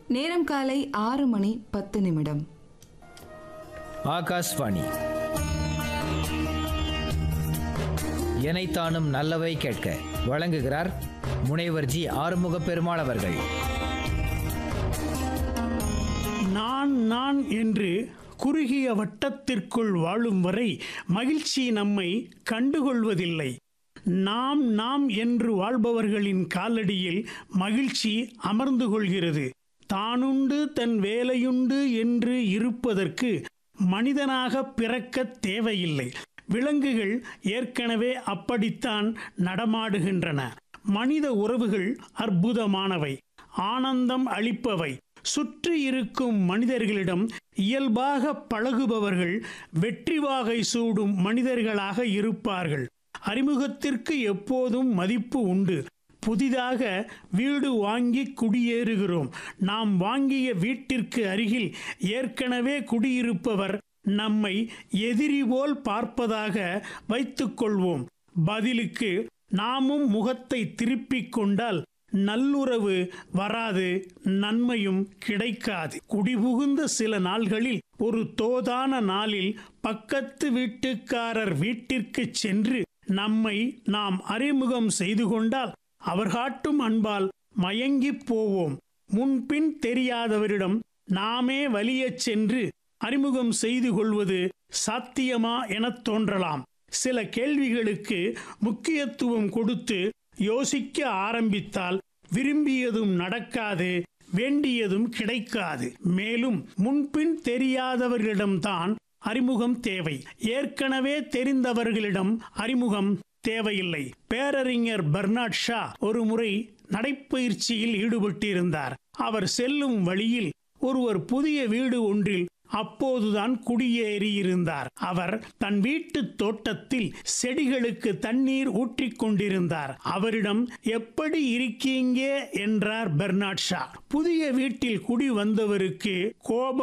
நேரம் காலை ஆறு மணி பத்து நிமிடம் ஆகாஷ்வாணி எனைத்தானும் நல்லவை கேட்க வழங்குகிறார் முனைவர் ஜி ஆறுமுக பெருமாள் அவர்கள் நான் நான் என்று குறுகிய வட்டத்திற்குள் வாழும் வரை மகிழ்ச்சி நம்மை கண்டுகொள்வதில்லை நாம் நாம் என்று வாழ்பவர்களின் காலடியில் மகிழ்ச்சி அமர்ந்து கொள்கிறது தானுண்டு தன் வேலையுண்டு என்று இருப்பதற்கு மனிதனாக பிறக்க தேவையில்லை விலங்குகள் ஏற்கனவே அப்படித்தான் நடமாடுகின்றன மனித உறவுகள் அற்புதமானவை ஆனந்தம் அளிப்பவை சுற்றி இருக்கும் மனிதர்களிடம் இயல்பாக பழகுபவர்கள் வெற்றி வாகை சூடும் மனிதர்களாக இருப்பார்கள் அறிமுகத்திற்கு எப்போதும் மதிப்பு உண்டு புதிதாக வீடு வாங்கி குடியேறுகிறோம் நாம் வாங்கிய வீட்டிற்கு அருகில் ஏற்கனவே குடியிருப்பவர் நம்மை எதிரி போல் பார்ப்பதாக வைத்துக்கொள்வோம் பதிலுக்கு நாமும் முகத்தை திருப்பிக் கொண்டால் நல்லுறவு வராது நன்மையும் கிடைக்காது குடிபுகுந்த சில நாள்களில் ஒரு தோதான நாளில் பக்கத்து வீட்டுக்காரர் வீட்டிற்கு சென்று நம்மை நாம் அறிமுகம் செய்து கொண்டால் அவர் காட்டும் அன்பால் மயங்கிப் போவோம் முன்பின் தெரியாதவரிடம் நாமே வலியச் சென்று அறிமுகம் செய்து கொள்வது சாத்தியமா எனத் தோன்றலாம் சில கேள்விகளுக்கு முக்கியத்துவம் கொடுத்து யோசிக்க ஆரம்பித்தால் விரும்பியதும் நடக்காது வேண்டியதும் கிடைக்காது மேலும் முன்பின் தெரியாதவர்களிடம்தான் அறிமுகம் தேவை ஏற்கனவே தெரிந்தவர்களிடம் அறிமுகம் தேவையில்லை பேரறிஞர் பெர்னாட் ஷா ஒரு முறை நடைப்பயிற்சியில் ஈடுபட்டிருந்தார் அவர் செல்லும் வழியில் ஒருவர் புதிய வீடு ஒன்றில் அப்போதுதான் குடியேறியிருந்தார் அவர் தன் வீட்டு தோட்டத்தில் செடிகளுக்கு தண்ணீர் ஊற்றிக் கொண்டிருந்தார் அவரிடம் எப்படி இருக்கீங்க என்றார் பெர்னாட் ஷா புதிய வீட்டில் குடி வந்தவருக்கு கோபம்